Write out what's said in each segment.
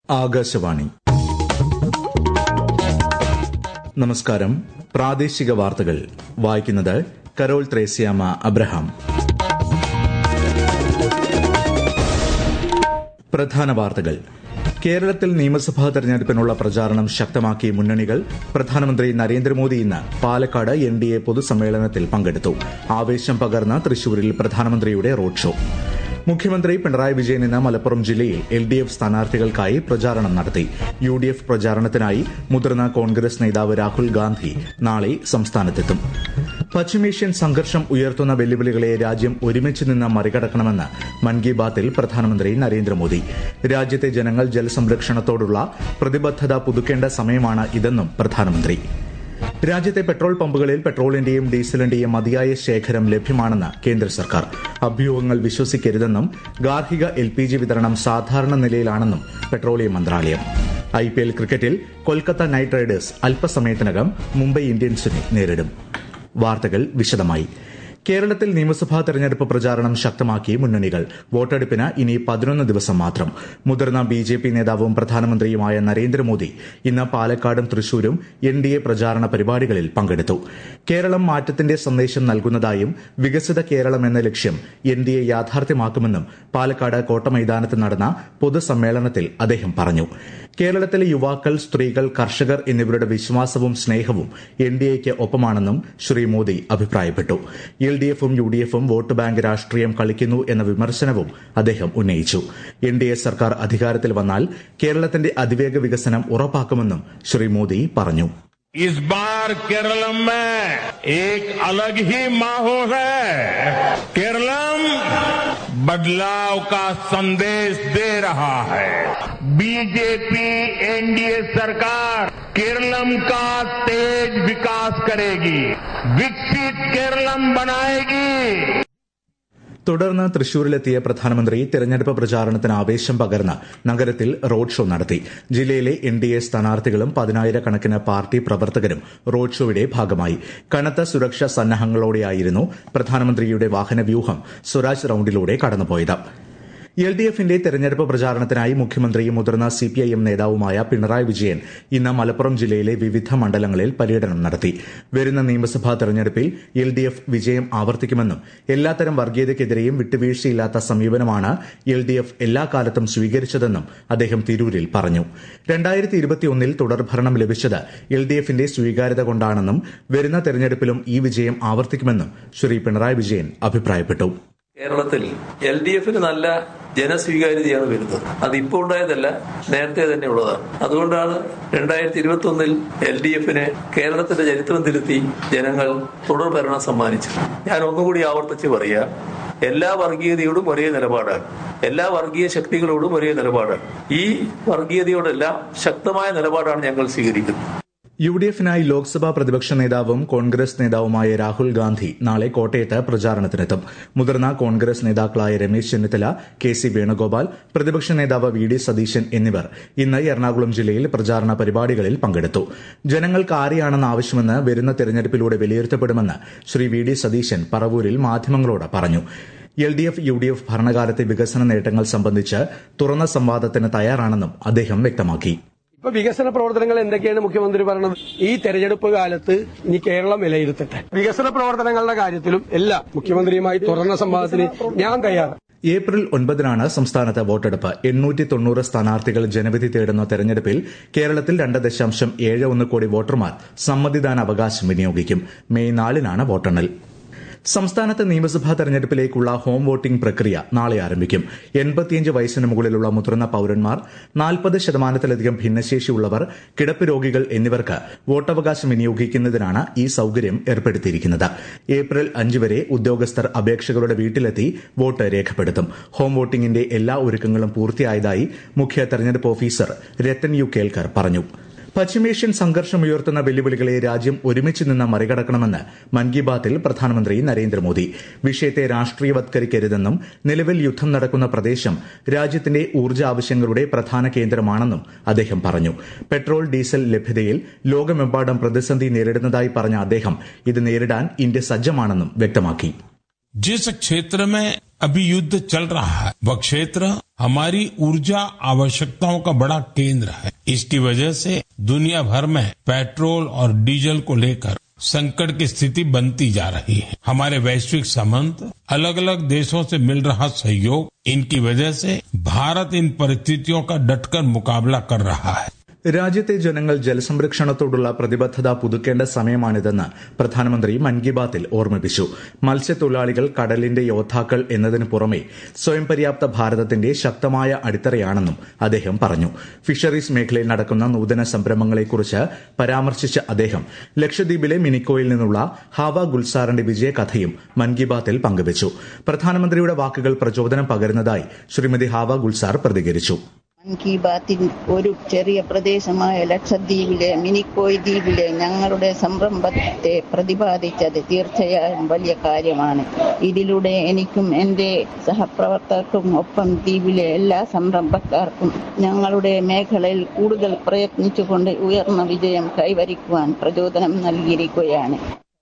ആകാശവാണി നമസ്കാരം പ്രാദേശിക വാർത്തകൾ വായിക്കുന്നത് കരോൾ ത്രേസ്യാമ അബ്രഹാം പ്രധാന വാർത്തകൾ കേരളത്തിൽ നിയമസഭാ തെരഞ്ഞെടുപ്പിനുള്ള പ്രചാരണം ശക്തമാക്കി മുന്നണികൾ പ്രധാനമന്ത്രി നരേന്ദ്രമോദി ഇന്ന് പാലക്കാട് എൻ ഡി എ പൊതുസമ്മേളനത്തിൽ പങ്കെടുത്തു ആവേശം പകർന്ന തൃശൂരിൽ പ്രധാനമന്ത്രിയുടെ റോഡ് ഷോ മുഖ്യമന്ത്രി പിണറായി വിജയൻ ഇന്ന് മലപ്പുറം ജില്ലയിൽ എൽ ഡി എഫ് സ്ഥാനാർത്ഥികൾക്കായി പ്രചാരണം നടത്തി യു ഡി എഫ് പ്രചാരണത്തിനായി മുതിർന്ന കോൺഗ്രസ് നേതാവ് രാഹുൽ ഗാന്ധി നാളെ സംസ്ഥാനത്തെത്തും പശ്ചിമേഷ്യൻ സംഘർഷം ഉയർത്തുന്ന വെല്ലുവിളികളെ രാജ്യം ഒരുമിച്ച് നിന്ന് മറികടക്കണമെന്ന് മൻ കി ബാത്തിൽ പ്രധാനമന്ത്രി നരേന്ദ്രമോദി രാജ്യത്തെ ജനങ്ങൾ ജലസംരക്ഷണത്തോടുള്ള പ്രതിബദ്ധത പുതുക്കേണ്ട സമയമാണ് ഇതെന്നും പ്രധാനമന്ത്രി രാജ്യത്തെ പെട്രോൾ പമ്പുകളിൽ പെട്രോളിന്റെയും ഡീസലിന്റെയും മതിയായ ശേഖരം ലഭ്യമാണെന്ന് കേന്ദ്ര സർക്കാർ അഭ്യൂഹങ്ങൾ വിശ്വസിക്കരുതെന്നും ഗാർഹിക എൽ പി ജി വിതരണം സാധാരണ നിലയിലാണെന്നും പെട്രോളിയം മന്ത്രാലയം ഐ പി എൽ ക്രിക്കറ്റിൽ കൊൽക്കത്ത നൈറ്റ് റൈഡേഴ്സ് അല്പസമയത്തിനകം മുംബൈ ഇന്ത്യൻസിനെ നേരിടും വാർത്തകൾ വിശദമായി കേരളത്തിൽ നിയമസഭാ തെരഞ്ഞെടുപ്പ് പ്രചാരണം ശക്തമാക്കി മുന്നണികൾ വോട്ടെടുപ്പിന് ഇനി പതിനൊന്ന് ദിവസം മാത്രം മുതിർന്ന ബി ജെ പി നേതാവും പ്രധാനമന്ത്രിയുമായ നരേന്ദ്രമോദി ഇന്ന് പാലക്കാടും തൃശൂരും എൻ ഡി എ പ്രചാരണ പരിപാടികളിൽ പങ്കെടുത്തു കേരളം മാറ്റത്തിന്റെ സന്ദേശം നൽകുന്നതായും വികസിത കേരളം എന്ന ലക്ഷ്യം എൻ ഡി എ യാഥാർത്ഥ്യമാക്കുമെന്നും പാലക്കാട് കോട്ടമൈതാനത്ത് നടന്ന പൊതുസമ്മേളനത്തിൽ അദ്ദേഹം പറഞ്ഞു കേരളത്തിലെ യുവാക്കൾ സ്ത്രീകൾ കർഷകർ എന്നിവരുടെ വിശ്വാസവും സ്നേഹവും എൻ ഡി എക്ക് ഒപ്പമാണെന്നും ശ്രീ മോദി അഭിപ്രായപ്പെട്ടു എൽ ഡി എഫും യു ഡി എഫും വോട്ട് ബാങ്ക് രാഷ്ട്രീയം കളിക്കുന്നു എന്ന വിമർശനവും അദ്ദേഹം ഉന്നയിച്ചു എൻ ഡി എ സർക്കാർ അധികാരത്തിൽ വന്നാൽ കേരളത്തിന്റെ അതിവേഗ വികസനം ഉറപ്പാക്കുമെന്നും ശ്രീ മോദി പറഞ്ഞു इस बार केरलम में एक अलग ही माहौल है केरलम बदलाव का संदेश दे रहा है बीजेपी एनडीए सरकार केरलम का तेज विकास करेगी विकसित केरलम बनाएगी തുടർന്ന് തൃശൂരിലെത്തിയ പ്രധാനമന്ത്രി തെരഞ്ഞെടുപ്പ് പ്രചാരണത്തിന് ആവേശം പകർന്ന് നഗരത്തിൽ റോഡ് ഷോ നടത്തി ജില്ലയിലെ എൻ ഡി എ സ്ഥാനാർത്ഥികളും പതിനായിരക്കണക്കിന് പാർട്ടി പ്രവർത്തകരും റോഡ് ഷോയുടെ ഭാഗമായി കനത്ത സുരക്ഷാ സന്നാഹങ്ങളോടെയായിരുന്നു പ്രധാനമന്ത്രിയുടെ വാഹനവ്യൂഹം സ്വരാജ് റൌണ്ടിലൂടെ കടന്നുപോയത് എൽ ഡി എഫിന്റെ തെരഞ്ഞെടുപ്പ് പ്രചാരണത്തിനായി മുഖ്യമന്ത്രിയും മുതിർന്ന സിപിഐഎം നേതാവുമായ പിണറായി വിജയൻ ഇന്ന് മലപ്പുറം ജില്ലയിലെ വിവിധ മണ്ഡലങ്ങളിൽ പര്യടനം നടത്തി വരുന്ന നിയമസഭാ തെരഞ്ഞെടുപ്പിൽ എൽ ഡി എഫ് വിജയം ആവർത്തിക്കുമെന്നും എല്ലാത്തരം വർഗീയതയ്ക്കെതിരെയും വിട്ടുവീഴ്ചയില്ലാത്ത സമീപനമാണ് എൽ ഡി എഫ് എല്ലാ കാലത്തും സ്വീകരിച്ചതെന്നും അദ്ദേഹം തിരൂരിൽ പറഞ്ഞു രണ്ടായിരത്തി ഇരുപത്തിയൊന്നിൽ തുടർഭരണം ലഭിച്ചത് എൽ ഡി എഫിന്റെ സ്വീകാര്യത കൊണ്ടാണെന്നും വരുന്ന തെരഞ്ഞെടുപ്പിലും ഈ വിജയം ആവർത്തിക്കുമെന്നും ശ്രീ പിണറായി വിജയൻ അഭിപ്രായപ്പെട്ടു കേരളത്തിൽ എൽ ഡി എഫിന് നല്ല ജനസ്വീകാര്യതയാണ് വരുന്നത് അത് ഇപ്പോൾ ഉണ്ടായതല്ല നേരത്തെ തന്നെ ഉള്ളതാണ് അതുകൊണ്ടാണ് രണ്ടായിരത്തി ഇരുപത്തി ഒന്നിൽ എൽ ഡി എഫിന് കേരളത്തിന്റെ ചരിത്രം തിരുത്തി ജനങ്ങൾ തുടർ ഭരണം സമ്മാനിച്ചത് ഞാൻ ഒന്നുകൂടി ആവർത്തിച്ച് പറയാ എല്ലാ വർഗീയതയോടും ഒരേ നിലപാടാണ് എല്ലാ വർഗീയ ശക്തികളോടും ഒരേ നിലപാടാണ് ഈ വർഗീയതയോടെല്ലാം ശക്തമായ നിലപാടാണ് ഞങ്ങൾ സ്വീകരിക്കുന്നത് യു ഡി എഫിനായി ലോക്സഭാ പ്രതിപക്ഷ നേതാവും കോൺഗ്രസ് നേതാവുമായ രാഹുൽ ഗാന്ധി നാളെ കോട്ടയത്ത് പ്രചാരണത്തിനെത്തും മുതിർന്ന കോൺഗ്രസ് നേതാക്കളായ രമേശ് ചെന്നിത്തല കെ സി വേണുഗോപാൽ പ്രതിപക്ഷ നേതാവ് വി ഡി സതീശൻ എന്നിവർ ഇന്ന് എറണാകുളം ജില്ലയിൽ പ്രചാരണ പരിപാടികളിൽ പങ്കെടുത്തു ജനങ്ങൾക്ക് ആരെയാണെന്ന് ആവശ്യമെന്ന് വരുന്ന തെരഞ്ഞെടുപ്പിലൂടെ വിലയിരുത്തപ്പെടുമെന്ന് ശ്രീ വി ഡി സതീശൻ പറവൂരിൽ മാധ്യമങ്ങളോട് പറഞ്ഞു L D F U D F ഭരണകാലത്തെ വികസന നേട്ടങ്ങൾ സംബന്ധിച്ച് തുറന്ന സംവാദത്തിന് തയ്യാറാണെന്നും അദ്ദേഹം വ്യക്തമാക്കി ഇപ്പൊ വികസന പ്രവർത്തനങ്ങൾ എന്തൊക്കെയാണ് മുഖ്യമന്ത്രി പറയുന്നത് ഈ തെരഞ്ഞെടുപ്പ് കാലത്ത് ഇനി കേരളം വിലയിരുത്തട്ടെ വികസന പ്രവർത്തനങ്ങളുടെ കാര്യത്തിലും എല്ലാം മുഖ്യമന്ത്രിയുമായി തുറന്ന സംവാദത്തിന് ഞാൻ തയ്യാറ് ഏപ്രിൽ ഒൻപതിനാണ് സംസ്ഥാനത്ത് വോട്ടെടുപ്പ് എണ്ണൂറ്റി തൊണ്ണൂറ് സ്ഥാനാർത്ഥികൾ ജനവിധി തേടുന്ന തെരഞ്ഞെടുപ്പിൽ കേരളത്തിൽ രണ്ട് ദശാംശം ഏഴ് ഒന്ന് കോടി വോട്ടർമാർ സമ്മതിദാന അവകാശം വിനിയോഗിക്കും മെയ് നാലിനാണ് വോട്ടെണ്ണൽ സംസ്ഥാനത്ത് നിയമസഭാ തെരഞ്ഞെടുപ്പിലേക്കുള്ള ഹോം വോട്ടിംഗ് പ്രക്രിയ നാളെ ആരംഭിക്കും എൺപത്തിയഞ്ച് വയസ്സിന് മുകളിലുള്ള മുതിർന്ന പൌരന്മാർ നാൽപ്പത് ശതമാനത്തിലധികം ഭിന്നശേഷിയുള്ളവർ കിടപ്പ് രോഗികൾ എന്നിവർക്ക് വോട്ടവകാശം വിനിയോഗിക്കുന്നതിനാണ് ഈ സൌകര്യം ഏർപ്പെടുത്തിയിരിക്കുന്നത് ഏപ്രിൽ അഞ്ച് വരെ ഉദ്യോഗസ്ഥർ അപേക്ഷകരുടെ വീട്ടിലെത്തി വോട്ട് രേഖപ്പെടുത്തും ഹോം വോട്ടിംഗിന്റെ എല്ലാ ഒരുക്കങ്ങളും പൂർത്തിയായതായി മുഖ്യ തെരഞ്ഞെടുപ്പ് ഓഫീസർ രത്തൻ യു കേൽക്കർ പറഞ്ഞു പശ്ചിമേഷ്യൻ സംഘർഷം ഉയർത്തുന്ന വെല്ലുവിളികളെ രാജ്യം ഒരുമിച്ച് നിന്ന് മറികടക്കണമെന്ന് മൻ കി ബാത്തിൽ പ്രധാനമന്ത്രി നരേന്ദ്രമോദി വിഷയത്തെ രാഷ്ട്രീയവത്കരിക്കരുതെന്നും നിലവിൽ യുദ്ധം നടക്കുന്ന പ്രദേശം രാജ്യത്തിന്റെ ഊർജ്ജ ആവശ്യങ്ങളുടെ പ്രധാന കേന്ദ്രമാണെന്നും അദ്ദേഹം പറഞ്ഞു പെട്രോൾ ഡീസൽ ലഭ്യതയിൽ ലോകമെമ്പാടും പ്രതിസന്ധി നേരിടുന്നതായി പറഞ്ഞ അദ്ദേഹം ഇത് നേരിടാൻ ഇന്ത്യ സജ്ജമാണെന്നും വ്യക്തമാക്കി जिस क्षेत्र में अभी युद्ध चल रहा है वह क्षेत्र हमारी ऊर्जा आवश्यकताओं का बड़ा केंद्र है इसकी वजह से दुनिया भर में पेट्रोल और डीजल को लेकर संकट की स्थिति बनती जा रही है हमारे वैश्विक संबंध अलग अलग देशों से मिल रहा सहयोग इनकी वजह से भारत इन परिस्थितियों का डटकर मुकाबला कर रहा है രാജ്യത്തെ ജനങ്ങൾ ജലസംരക്ഷണത്തോടുള്ള പ്രതിബദ്ധത പുതുക്കേണ്ട സമയമാണിതെന്ന് പ്രധാനമന്ത്രി മൻ കി ബാത്തിൽ ഓർമ്മിപ്പിച്ചു മത്സ്യത്തൊഴിലാളികൾ കടലിന്റെ യോദ്ധാക്കൾ എന്നതിന് പുറമെ സ്വയം പര്യാപ്ത ഭാരതത്തിന്റെ ശക്തമായ അടിത്തറയാണെന്നും അദ്ദേഹം പറഞ്ഞു ഫിഷറീസ് മേഖലയിൽ നടക്കുന്ന നൂതന സംരംഭങ്ങളെക്കുറിച്ച് പരാമർശിച്ച അദ്ദേഹം ലക്ഷദ്വീപിലെ മിനിക്കോയിൽ നിന്നുള്ള ഹാവ ഗുൽസാറിന്റെ വിജയകഥയും മൻ കി ബാത്തിൽ പങ്കുവച്ചു പ്രധാനമന്ത്രിയുടെ വാക്കുകൾ പ്രചോദനം പകരുന്നതായി ശ്രീമതി ഹാവ ഗുൽസാർ പ്രതികരിച്ചു മൻ കി ബാത്തിൽ ഒരു ചെറിയ പ്രദേശമായ ലക്ഷദ്വീപിലെ മിനിക്കോയ് ദ്വീപിലെ ഞങ്ങളുടെ സംരംഭത്തെ പ്രതിപാദിച്ചത് തീർച്ചയായും വലിയ കാര്യമാണ് ഇതിലൂടെ എനിക്കും എൻ്റെ സഹപ്രവർത്തകർക്കും ഒപ്പം ദ്വീപിലെ എല്ലാ സംരംഭക്കാർക്കും ഞങ്ങളുടെ മേഖലയിൽ കൂടുതൽ പ്രയത്നിച്ചുകൊണ്ട് ഉയർന്ന വിജയം കൈവരിക്കുവാൻ പ്രചോദനം നൽകിയിരിക്കുകയാണ്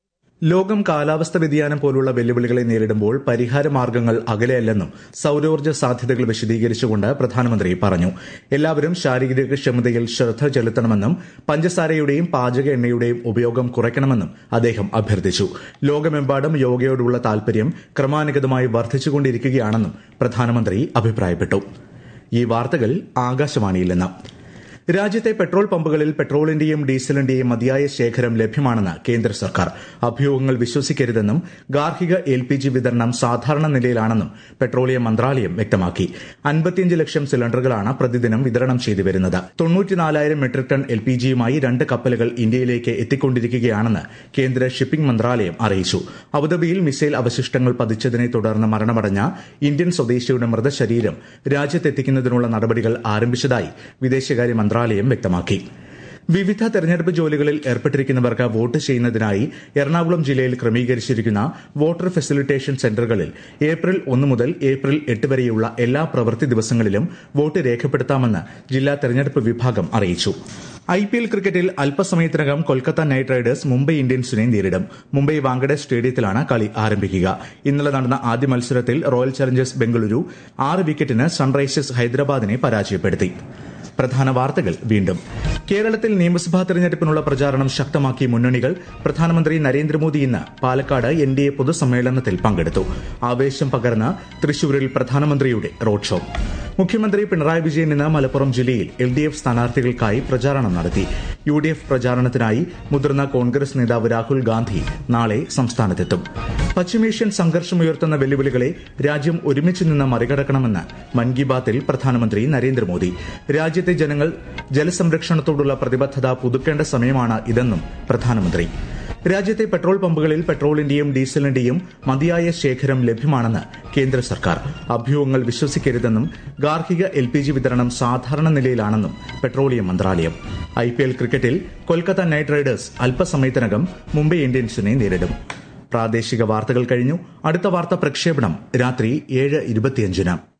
ലോകം കാലാവസ്ഥ വ്യതിയാനം പോലുള്ള വെല്ലുവിളികളെ നേരിടുമ്പോൾ പരിഹാര മാർഗങ്ങൾ അകലെയല്ലെന്നും സൌരോർജ്ജ സാധ്യതകൾ വിശദീകരിച്ചുകൊണ്ട് പ്രധാനമന്ത്രി പറഞ്ഞു എല്ലാവരും ശാരീരിക ക്ഷമതയിൽ ശ്രദ്ധ ചെലുത്തണമെന്നും പഞ്ചസാരയുടെയും പാചക എണ്ണയുടെയും ഉപയോഗം കുറയ്ക്കണമെന്നും അദ്ദേഹം അഭ്യർത്ഥിച്ചു ലോകമെമ്പാടും യോഗയോടുള്ള താൽപര്യം ക്രമാനുഗതമായി വർദ്ധിച്ചുകൊണ്ടിരിക്കുകയാണെന്നും പ്രധാനമന്ത്രി അഭിപ്രായപ്പെട്ടു ഈ വാർത്തകൾ ആകാശവാണിയിൽ നിന്ന് രാജ്യത്തെ പെട്രോൾ പമ്പുകളിൽ പെട്രോളിന്റെയും ഡീസലിന്റെയും മതിയായ ശേഖരം ലഭ്യമാണെന്ന് കേന്ദ്ര സർക്കാർ അഭ്യൂഹങ്ങൾ വിശ്വസിക്കരുതെന്നും ഗാർഹിക എൽ പി ജി വിതരണം സാധാരണ നിലയിലാണെന്നും പെട്രോളിയം മന്ത്രാലയം വ്യക്തമാക്കി അൻപത്തിയഞ്ച് ലക്ഷം സിലിണ്ടറുകളാണ് പ്രതിദിനം വിതരണം ചെയ്തു വരുന്നത് തൊണ്ണൂറ്റിനാലായിരം മെട്രിക് ടൺ എൽ പി ജിയുമായി രണ്ട് കപ്പലുകൾ ഇന്ത്യയിലേക്ക് എത്തിക്കൊണ്ടിരിക്കുകയാണെന്ന് കേന്ദ്ര ഷിപ്പിംഗ് മന്ത്രാലയം അറിയിച്ചു അബുദാബിയിൽ മിസൈൽ അവശിഷ്ടങ്ങൾ പതിച്ചതിനെ തുടർന്ന് മരണമടഞ്ഞ ഇന്ത്യൻ സ്വദേശിയുടെ മൃതശരീരം രാജ്യത്തെത്തിക്കുന്നതിനുള്ള നടപടികൾ ആരംഭിച്ചതായി വിദേശകാര്യ മന്ത്രാലയം വ്യക്തമാക്കി വിവിധ തെരഞ്ഞെടുപ്പ് ജോലികളിൽ ഏർപ്പെട്ടിരിക്കുന്നവർക്ക് വോട്ട് ചെയ്യുന്നതിനായി എറണാകുളം ജില്ലയിൽ ക്രമീകരിച്ചിരിക്കുന്ന വോട്ടർ ഫെസിലിറ്റേഷൻ സെന്ററുകളിൽ ഏപ്രിൽ ഒന്ന് മുതൽ ഏപ്രിൽ എട്ട് വരെയുള്ള എല്ലാ പ്രവൃത്തി ദിവസങ്ങളിലും വോട്ട് രേഖപ്പെടുത്താമെന്ന് ജില്ലാ തെരഞ്ഞെടുപ്പ് വിഭാഗം അറിയിച്ചു ഐ പി എൽ ക്രിക്കറ്റിൽ അല്പസമയത്തിനകം കൊൽക്കത്ത നൈറ്റ് റൈഡേഴ്സ് മുംബൈ ഇന്ത്യൻസിനെ നേരിടും മുംബൈ വാങ്കഡെ സ്റ്റേഡിയത്തിലാണ് കളി ആരംഭിക്കുക ഇന്നലെ നടന്ന ആദ്യ മത്സരത്തിൽ റോയൽ ചലഞ്ചേഴ്സ് ബംഗളൂരു ആറ് വിക്കറ്റിന് സൺറൈസേഴ്സ് ഹൈദരാബാദിനെ പരാജയപ്പെടുത്തി പ്രധാന വാർത്തകൾ വീണ്ടും കേരളത്തിൽ നിയമസഭാ തെരഞ്ഞെടുപ്പിനുള്ള പ്രചാരണം ശക്തമാക്കി മുന്നണികൾ പ്രധാനമന്ത്രി നരേന്ദ്രമോദി ഇന്ന് പാലക്കാട് എൻ ഡി എ പൊതുസമ്മേളനത്തിൽ പങ്കെടുത്തു ആവേശം പകർന്ന് തൃശൂരിൽ പ്രധാനമന്ത്രിയുടെ റോഡ് ഷോ മുഖ്യമന്ത്രി പിണറായി വിജയൻ ഇന്ന് മലപ്പുറം ജില്ലയിൽ എൽ ഡി എഫ് സ്ഥാനാർത്ഥികൾക്കായി പ്രചാരണം നടത്തി യു ഡി എഫ് പ്രചാരണത്തിനായി മുതിർന്ന കോൺഗ്രസ് നേതാവ് രാഹുൽ ഗാന്ധി നാളെ സംസ്ഥാനത്തെത്തും പശ്ചിമേഷ്യൻ സംഘർഷമുയർത്തുന്ന വെല്ലുവിളികളെ രാജ്യം ഒരുമിച്ച് നിന്ന് മറികടക്കണമെന്ന് മൻ കി ബാത്തിൽ പ്രധാനമന്ത്രി നരേന്ദ്രമോദി രാജ്യത്തെ ജനങ്ങൾ ജലസംരക്ഷണത്തോടുള്ള പ്രതിബദ്ധത പുതുക്കേണ്ട സമയമാണ് ഇതെന്നും പ്രധാനമന്ത്രി രാജ്യത്തെ പെട്രോൾ പമ്പുകളിൽ പെട്രോളിന്റെയും ഡീസലിന്റെയും മതിയായ ശേഖരം ലഭ്യമാണെന്ന് കേന്ദ്ര സർക്കാർ അഭ്യൂഹങ്ങൾ വിശ്വസിക്കരുതെന്നും ഗാർഹിക എൽ പി ജി വിതരണം സാധാരണ നിലയിലാണെന്നും പെട്രോളിയം മന്ത്രാലയം ഐ പി എൽ ക്രിക്കറ്റിൽ കൊൽക്കത്ത നൈറ്റ് റൈഡേഴ്സ് അല്പസമയത്തിനകം മുംബൈ ഇന്ത്യൻസിനെ നേരിടും പ്രാദേശിക വാർത്തകൾ കഴിഞ്ഞു അടുത്ത വാർത്താ പ്രക്ഷേപണം രാത്രി ഏഴ് ഇരുപത്തിയഞ്ചിന്